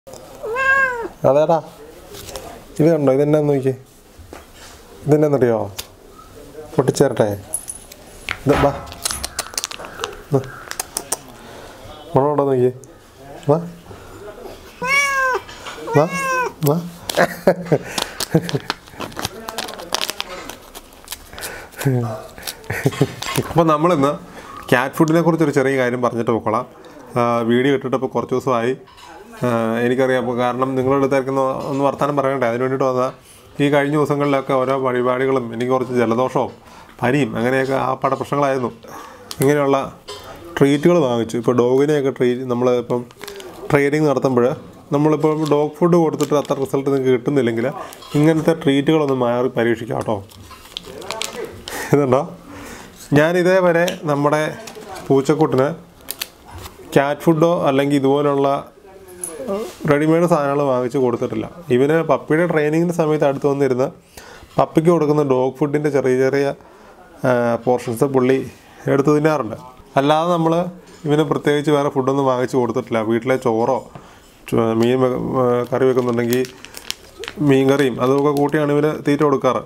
അതേടാ ഇത് കണ്ടോ ഇതെന്നാന്ന് നോക്കി ഇതെന്നാന്നറിയോ പൊട്ടിച്ചേരട്ടെ ഇത് ബാ മണോടെ നോക്കി വാ വാ വാ അപ്പോൾ നമ്മളിന്ന് ക്യാറ്റ് ഫുഡിനെ കുറിച്ചൊരു ചെറിയ കാര്യം പറഞ്ഞിട്ട് പോയിക്കോളാം ആ, വീഡിയോ ഇട്ടിട്ട് ഇപ്പോൾ കുറച്ച് ദിവസമായി ആ, എനിക്കറിയാം അപ്പോൾ കാരണം നിങ്ങളുടെ അടുത്തായിരിക്കുന്ന ഒന്ന് വർത്തമാനം പറയണ്ടേ അതിന് വേണ്ടിയിട്ട് വന്നാൽ ഈ കഴിഞ്ഞ ദിവസങ്ങളിലൊക്കെ ഓരോ പരിപാടികളും എനിക്ക് കുറച്ച് ജലദോഷവും പനിയും അങ്ങനെയൊക്കെ ആ പട പ്രശ്നങ്ങളായിരുന്നു ഇങ്ങനെയുള്ള ട്രീറ്റുകൾ വാങ്ങിച്ചു ഇപ്പോൾ ഡോഗിനെയൊക്കെ ട്രീറ്റ് നമ്മൾ ഇപ്പം ട്രെയിനിങ് നടത്തുമ്പോൾ നമ്മളിപ്പോൾ ഡോഗ് ഫുഡ് കൊടുത്തിട്ട് അത്ര റിസൾട്ട് നിങ്ങൾക്ക് കിട്ടുന്നില്ലെങ്കിൽ ഇങ്ങനത്തെ ട്രീറ്റുകളൊന്ന് മാറി പരീക്ഷിക്കാം കേട്ടോ ഇതുണ്ടോ ഞാൻ ഇതേവരെ നമ്മുടെ പൂച്ചക്കുട്ടിന് ക്യാറ്റ് ഫുഡോ അല്ലെങ്കിൽ ഇതുപോലുള്ള റെഡിമെയ്ഡ് സാധനങ്ങൾ വാങ്ങിച്ച് കൊടുത്തിട്ടില്ല ഇവന് പപ്പിയുടെ ട്രെയിനിങ്ങിൻ്റെ സമയത്ത് അടുത്ത് വന്നിരുന്ന് പപ്പിക്ക് കൊടുക്കുന്ന ഡോഗ് ഫുഡിൻ്റെ ചെറിയ ചെറിയ പോർഷൻസ് പുള്ളി എടുത്ത് തിന്നാറുണ്ട് അല്ലാതെ നമ്മൾ ഇവന് പ്രത്യേകിച്ച് വേറെ ഫുഡൊന്നും വാങ്ങിച്ച് കൊടുത്തിട്ടില്ല വീട്ടിലെ ചോറോ ചോ- മീൻ വെ- ഏ, കറി വെക്കുന്നുണ്ടെങ്കിൽ മീൻ കറിയും അതൊക്കെ കൂട്ടിയാണ് ഇവന് തീറ്റ കൊടുക്കാറ്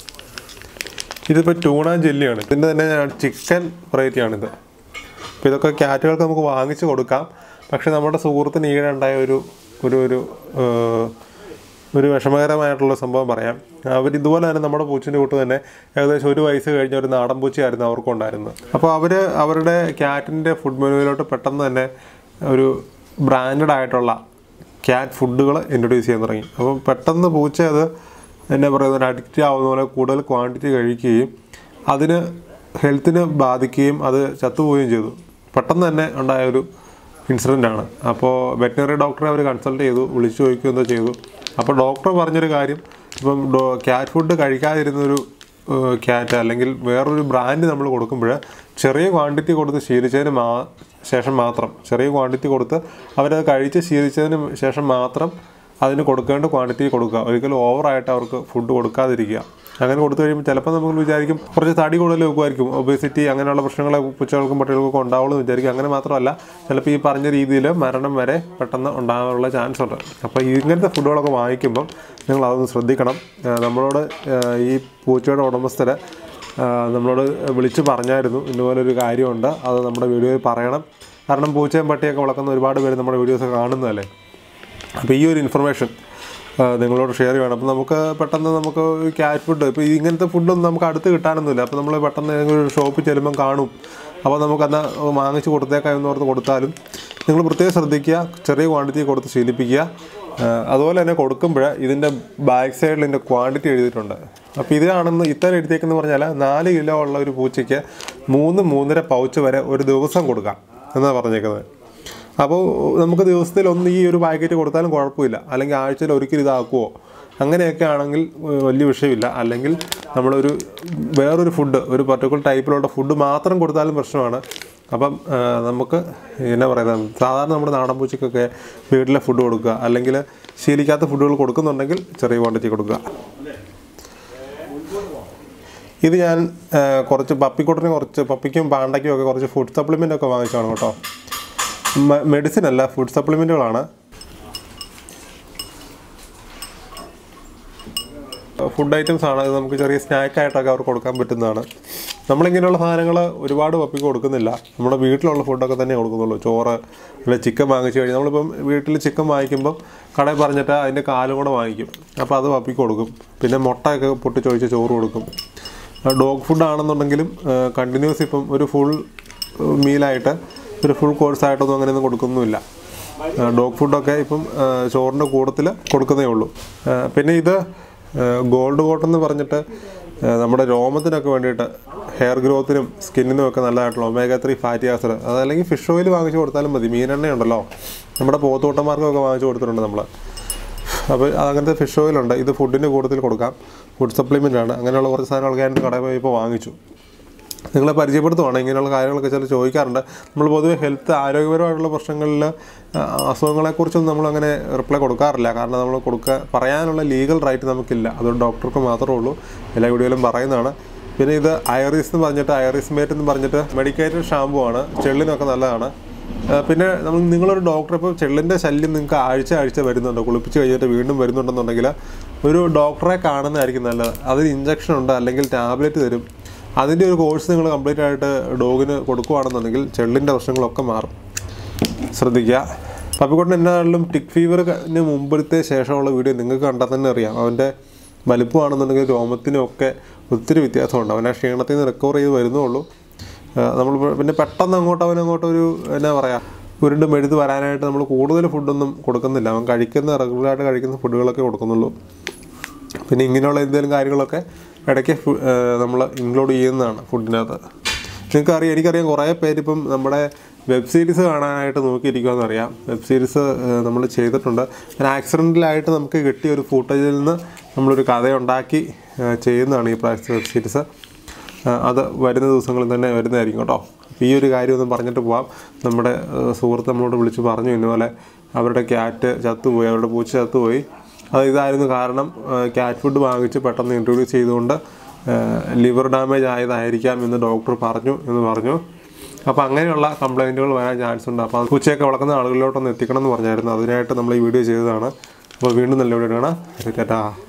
ഇതിപ്പോൾ ടൂണ ജെല്ലിയാണ് ഇതിൻ്റെ തന്നെ ചിക്കൻ വെറൈറ്റിയാണിത് അപ്പോൾ ഇതൊക്കെ ക്യാറ്റുകൾക്ക് നമുക്ക് വാങ്ങിച്ച് കൊടുക്കാം പക്ഷേ നമ്മുടെ സുഹൃത്തിന് ഈയിടെ ഉണ്ടായ ഒരു ഒരു ഒരു ഏഹ്, ഒരു വിഷമകരമായിട്ടുള്ള സംഭവം പറയാം അവർ ഇതുപോലെ തന്നെ നമ്മുടെ പൂച്ചിൻ്റെ കൂട്ട് തന്നെ ഏകദേശം ഒരു വയസ്സ് കഴിഞ്ഞ ഒരു നാടൻ പൂച്ചയായിരുന്നു അവർക്കും ഉണ്ടായിരുന്നത് അപ്പോൾ അവർ അവരുടെ ക്യാറ്റിൻ്റെ ഫുഡ് മെനുവിലോട്ട് പെട്ടെന്ന് തന്നെ ഒരു ബ്രാൻഡഡ് ആയിട്ടുള്ള ക്യാറ്റ് ഫുഡുകൾ ഇൻട്രൊഡ്യൂസ് ചെയ്യാൻ തുടങ്ങി അപ്പോൾ പെട്ടെന്ന് പൂച്ച അത് എന്നാ പറയുന്നത് അഡിക്റ്റ് ആവുന്ന പോലെ കൂടുതൽ ക്വാണ്ടിറ്റി കഴിക്കുകയും അതിന് ഹെൽത്തിനെ ബാധിക്കുകയും അത് ചത്തുപോവുകയും ചെയ്തു പെട്ടെന്ന് തന്നെ ഉണ്ടായ ഒരു ഇൻസിഡൻ്റ് ആണ് അപ്പോൾ വെറ്റിനറി ഡോക്ടറെ അവർ കൺസൾട്ട് ചെയ്തു വിളിച്ചു ചോദിക്കുകയോ എന്തോ ചെയ്തു അപ്പോൾ ഡോക്ടർ പറഞ്ഞൊരു കാര്യം ഇപ്പം ഡോ ക്യാറ്റ് ഫുഡ് കഴിക്കാതിരുന്നൊരു ക്യാറ്റ് അല്ലെങ്കിൽ വേറൊരു ബ്രാൻഡ് നമ്മൾ കൊടുക്കുമ്പോൾ ചെറിയ ക്വാണ്ടിറ്റി കൊടുത്ത് ശീലിച്ചതിന് മാ ശേഷം മാത്രം ചെറിയ ക്വാണ്ടിറ്റി കൊടുത്ത് അവരത് കഴിച്ച് ശീലിച്ചതിന് ശേഷം മാത്രം അതിന് കൊടുക്കേണ്ട ക്വാണ്ടിറ്റി കൊടുക്കുക ഒരിക്കലും ഓവറായിട്ട് അവർക്ക് ഫുഡ് കൊടുക്കാതിരിക്കുക അങ്ങനെ കൊടുത്തു കഴിയുമ്പോൾ ചിലപ്പോൾ നമുക്ക് വിചാരിക്കും കുറച്ച് തടി കൂടുതൽ വെക്കുമായിരിക്കും ഒബേസിറ്റി അങ്ങനെയുള്ള പ്രശ്നങ്ങൾ പൂച്ചകൾക്കും പട്ടികൾക്കും ഉണ്ടാവുള്ളൂ എന്ന് വിചാരിക്കും അങ്ങനെ മാത്രമല്ല ചിലപ്പോൾ ഈ പറഞ്ഞ രീതിയിൽ മരണം വരെ പെട്ടെന്ന് ഉണ്ടാകാനുള്ള ചാൻസ് ഉണ്ട് അപ്പോൾ ഇങ്ങനത്തെ ഫുഡുകളൊക്കെ വാങ്ങിക്കുമ്പം നിങ്ങൾ അതൊന്ന് ശ്രദ്ധിക്കണം ആ, നമ്മളോട് ആ, ഈ പൂച്ചയുടെ ഉടമസ്ഥരെ ആ, നമ്മളോട് വിളിച്ച് പറഞ്ഞായിരുന്നു ഇതുപോലെ ഒരു കാര്യമുണ്ട് അത് നമ്മുടെ വീഡിയോയിൽ പറയണം കാരണം പൂച്ചയും പട്ടിയൊക്കെ വളർത്തുന്ന ഒരുപാട് പേര് നമ്മുടെ വീഡിയോസ് കാണുന്നതല്ലേ അപ്പോൾ ഈ ഒരു ഇൻഫർമേഷൻ നിങ്ങളോട് ഷെയർ ചെയ്യണം അപ്പോൾ നമുക്ക് പെട്ടെന്ന് നമുക്ക് ക്യാറ്റ് ഫുഡ് ഇപ്പോൾ ഇങ്ങനത്തെ ഫുഡൊന്നും നമുക്ക് അടുത്ത് കിട്ടാനൊന്നുമില്ല അപ്പോൾ നമ്മൾ പെട്ടെന്ന് ഏതെങ്കിലും ഒരു ഷോപ്പിൽ ചെല്ലുമ്പം കാണും അപ്പോൾ നമുക്കന്ന് വാങ്ങിച്ച് കൊടുത്തേക്കാം എന്ന് ഓർത്ത് കൊടുത്താലും നിങ്ങൾ പ്രത്യേകം ശ്രദ്ധിക്കുക ചെറിയ ക്വാണ്ടിറ്റി കൊടുത്ത് ശീലിപ്പിക്കുക ആ, അതുപോലെ തന്നെ കൊടുക്കുമ്പോൾ ഇതിൻ്റെ ബാക്ക് സൈഡിൽ ഇതിൻ്റെ ക്വാണ്ടിറ്റി എഴുതിയിട്ടുണ്ട് അപ്പോൾ ഇതാണെന്ന് ഇത്ര എഴുതിയേക്കെന്ന് പറഞ്ഞാൽ നാല് കിലോ ഉള്ള ഒരു പൂച്ചയ്ക്ക് മൂന്ന് മൂന്നര പൗച്ച് വരെ ഒരു ദിവസം കൊടുക്കാം എന്നാണ് പറഞ്ഞേക്കുന്നത് അപ്പോൾ നമുക്ക് ദിവസത്തിൽ ഒന്ന് ഈ ഒരു പാക്കറ്റ് കൊടുത്താലും കുഴപ്പമില്ല അല്ലെങ്കിൽ ആഴ്ചയിൽ ഒരിക്കലും ഇതാക്കുമോ അങ്ങനെയൊക്കെ ആണെങ്കിൽ ഏഹ്, വലിയ വിഷയമില്ല അല്ലെങ്കിൽ നമ്മളൊരു വേറൊരു ഫുഡ് ഒരു പർട്ടിക്കുലർ ടൈപ്പിലുള്ള ഫുഡ് മാത്രം കൊടുത്താലും പ്രശ്നമാണ് അപ്പം ഏഹ്, നമുക്ക് എന്നാ പറയുന്നത് സാധാരണ നമ്മുടെ നാടൻ പൂച്ചയ്ക്കൊക്കെ വീട്ടിലെ ഫുഡ് കൊടുക്കുക അല്ലെങ്കിൽ ശീലിക്കാത്ത ഫുഡുകൾ കൊടുക്കുന്നുണ്ടെങ്കിൽ ചെറിയ ക്വാണ്ടിറ്റി കൊടുക്കുക ഇത് ഞാൻ ഏഹ്, കുറച്ച് പപ്പിക്കുട്ടിന് കുറച്ച് പപ്പിക്കും പാണ്ടയ്ക്കും ഒക്കെ കുറച്ച് ഫുഡ് സപ്ലിമെൻ്റ് ഒക്കെ വാങ്ങിച്ചാണ് കേട്ടോ മെഡിസിൻ അല്ല ഫുഡ് സപ്ലിമെൻറ്റുകളാണ് ഫുഡ് ഐറ്റംസ് ആണ് ഇത് നമുക്ക് ചെറിയ സ്നാക്ക് ആയിട്ടൊക്കെ അവർക്ക് കൊടുക്കാൻ പറ്റുന്നതാണ് നമ്മളിങ്ങനെയുള്ള സാധനങ്ങൾ ഒരുപാട് പപ്പിക്ക് കൊടുക്കുന്നില്ല നമ്മുടെ വീട്ടിലുള്ള ഫുഡൊക്കെ തന്നെ കൊടുക്കുന്നുള്ളൂ ചോറ് അല്ലെങ്കിൽ ചിക്കൻ വാങ്ങിച്ചു കഴിഞ്ഞാൽ നമ്മളിപ്പം വീട്ടിൽ ചിക്കൻ വാങ്ങിക്കുമ്പം കടയിൽ പറഞ്ഞിട്ട് അതിൻ്റെ കാലും കൂടെ വാങ്ങിക്കും അപ്പോൾ അത് പപ്പിക്ക് കൊടുക്കും പിന്നെ മുട്ടയൊക്കെ പൊട്ടിച്ചൊഴിച്ച് ചോറ് കൊടുക്കും ഡോഗ് ഫുഡ് ആണെന്നുണ്ടെങ്കിലും കണ്ടിന്യൂസ് ഇപ്പം ഒരു ഫുൾ മീലായിട്ട് ഒരു ഫുൾ കോഴ്സായിട്ടൊന്നും അങ്ങനെയൊന്നും കൊടുക്കുന്നുമില്ല ഡോഗ് ഫുഡൊക്കെ ഇപ്പം ആ, ചോറിൻ്റെ കൂട്ടത്തിൽ കൊടുക്കുന്നേ ഉള്ളൂ ആ, പിന്നെ ഇത് ഗോൾഡ് കോട്ട് എന്ന് പറഞ്ഞിട്ട് ആ, നമ്മുടെ രോമത്തിനൊക്കെ വേണ്ടിയിട്ട് ഹെയർ ഗ്രോത്തിനും സ്കിന്നിനും ഒക്കെ നല്ലതായിട്ടുള്ള ഒമേഗ ത്രീ ഫാറ്റി ആസിഡ് അതല്ലെങ്കിൽ ഫിഷ് ഓയിൽ വാങ്ങിച്ച് കൊടുത്താലും മതി മീനെണ്ണ ഉണ്ടല്ലോ നമ്മുടെ പോത്തോട്ടന്മാർക്കൊക്കെ വാങ്ങിച്ച് കൊടുത്തിട്ടുണ്ട് നമ്മൾ അപ്പോൾ അങ്ങനത്തെ ഫിഷ് ഓയിലുണ്ട് ഇത് ഫുഡിൻ്റെ കൂട്ടത്തിൽ കൊടുക്കാം ഫുഡ് സപ്ലിമെൻ്റ് ആണ് അങ്ങനെയുള്ള കുറച്ച് സാധനങ്ങളൊക്കെ ഞാൻ കടയിൽ പോയി ഇപ്പോൾ വാങ്ങിച്ചു നിങ്ങളെ പരിചയപ്പെടുത്തുവാണ് ഇങ്ങനെയുള്ള കാര്യങ്ങളൊക്കെ ചില ചോദിക്കാറുണ്ട് നമ്മൾ പൊതുവെ ഹെൽത്ത് ആരോഗ്യപരമായിട്ടുള്ള പ്രശ്നങ്ങളിൽ ആ, അസുഖങ്ങളെക്കുറിച്ചൊന്നും നമ്മളങ്ങനെ റിപ്ലൈ കൊടുക്കാറില്ല കാരണം നമ്മൾ കൊടുക്കുക പറയാനുള്ള ലീഗൽ റൈറ്റ് നമുക്കില്ല അതൊരു ഡോക്ടർക്ക് മാത്രമേ ഉള്ളൂ എല്ലാ വീഡിയോയിലും പറയുന്നതാണ് പിന്നെ ഇത് ഐറിസ് എന്ന് പറഞ്ഞിട്ട് ഐറിസ് മേറ്റ് എന്ന് പറഞ്ഞിട്ട് മെഡിക്കേറ്റഡ് ഷാമ്പു ആണ് ചെള്ളിനൊക്കെ നല്ലതാണ് ആ, പിന്നെ നമ്മൾ നിങ്ങളൊരു ഡോക്ടർ ഇപ്പോൾ ചെള്ളിൻ്റെ ശല്യം നിങ്ങൾക്ക് ആഴ്ച ആഴ്ച വരുന്നുണ്ടോ കുളിപ്പിച്ച് കഴിഞ്ഞിട്ട് വീണ്ടും വരുന്നുണ്ടെന്നുണ്ടെങ്കിൽ ഒരു ഡോക്ടറെ കാണുന്നതായിരിക്കും നല്ലത് അതിന് ഇഞ്ചക്ഷൻ ഉണ്ട് അല്ലെങ്കിൽ ടാബ്ലറ്റ് തരും അതിൻ്റെ ഒരു കോഴ്സ് നിങ്ങൾ കംപ്ലീറ്റ് ആയിട്ട് ഡോഗിന് കൊടുക്കുകയാണെന്നുണ്ടെങ്കിൽ ചെള്ളിൻ്റെ പ്രശ്നങ്ങളൊക്കെ മാറും ശ്രദ്ധിക്കുക പപ്പിക്കുട്ടൻ എന്നാണെങ്കിലും ടിക് ഫീവറിന് മുമ്പത്തെ ശേഷമുള്ള വീഡിയോ നിങ്ങൾക്ക് കണ്ടാൽ തന്നെ അറിയാം അവൻ്റെ വലുപ്പമാണെന്നുണ്ടെങ്കിൽ രോമത്തിനും ഒക്കെ ഒത്തിരി വ്യത്യാസമുണ്ട് അവനെ ക്ഷീണത്തിൽ നിന്ന് റിക്കവർ ചെയ്ത് വരുന്നുള്ളൂ നമ്മൾ പിന്നെ പെട്ടെന്ന് അങ്ങോട്ട് അവനങ്ങോട്ട് ഒരു എന്നാ പറയുക ഉരുണ്ട് മെഴുത് വരാനായിട്ട് നമ്മൾ കൂടുതൽ ഫുഡൊന്നും കൊടുക്കുന്നില്ല അവൻ കഴിക്കുന്ന റെഗുലറായിട്ട് കഴിക്കുന്ന ഫുഡുകളൊക്കെ കൊടുക്കുന്നുള്ളൂ പിന്നെ ഇങ്ങനെയുള്ള എന്തെങ്കിലും കാര്യങ്ങളൊക്കെ ഇടയ്ക്ക് നമ്മൾ ഇൻക്ലൂഡ് ചെയ്യുന്നതാണ് ഫുഡിനകത്ത് നിങ്ങൾക്കറിയാം എനിക്കറിയാം കുറേ പേരിപ്പം നമ്മുടെ വെബ് സീരീസ് കാണാനായിട്ട് നോക്കിയിരിക്കുമെന്ന് അറിയാം വെബ് സീരീസ് നമ്മൾ ചെയ്തിട്ടുണ്ട് ഞാൻ ആക്സിഡൻ്റലായിട്ട് നമുക്ക് കിട്ടിയ ഒരു ഫൂട്ടേജിൽ നിന്ന് നമ്മളൊരു കഥയുണ്ടാക്കി ഏഹ്, ചെയ്യുന്നതാണ് ഈ പ്രാവശ്യത്തെ വെബ് സീരീസ് ഏഹ്, അത് വരുന്ന ദിവസങ്ങളിൽ തന്നെ വരുന്നതായിരിക്കും കേട്ടോ അപ്പോൾ ഈ ഒരു കാര്യം ഒന്ന് പറഞ്ഞിട്ട് പോവാം നമ്മുടെ ഏഹ്, സുഹൃത്ത് നമ്മളോട് വിളിച്ച് പറഞ്ഞു ഇന്നുപോലെ അവരുടെ ക്യാറ്റ് ചത്തുപോയി അവരുടെ പൂച്ച ചത്തുപോയി അത് ഇതായിരുന്നു കാരണം ക്യാറ്റ് ഫുഡ് വാങ്ങിച്ച് പെട്ടെന്ന് ഇൻട്രൊഡ്യൂസ് ചെയ്തുകൊണ്ട് ലിവർ ഡാമേജ് ആയതായിരിക്കാം എന്ന് ഡോക്ടർ പറഞ്ഞു എന്ന് പറഞ്ഞു അപ്പോൾ അങ്ങനെയുള്ള കംപ്ലൈൻറ്റുകൾ വരാൻ ചാൻസ് ഉണ്ട് അപ്പോൾ അത് പൂച്ചയൊക്കെ വളർത്തുന്ന ആളുകളിലോട്ടൊന്ന് എത്തിക്കണം എന്ന് പറഞ്ഞായിരുന്നു അതിനായിട്ട് നമ്മൾ ഈ വീഡിയോ ചെയ്തതാണ് അപ്പോൾ വീണ്ടും നല്ല വീഡിയോ കാണാം ടാറ്റാ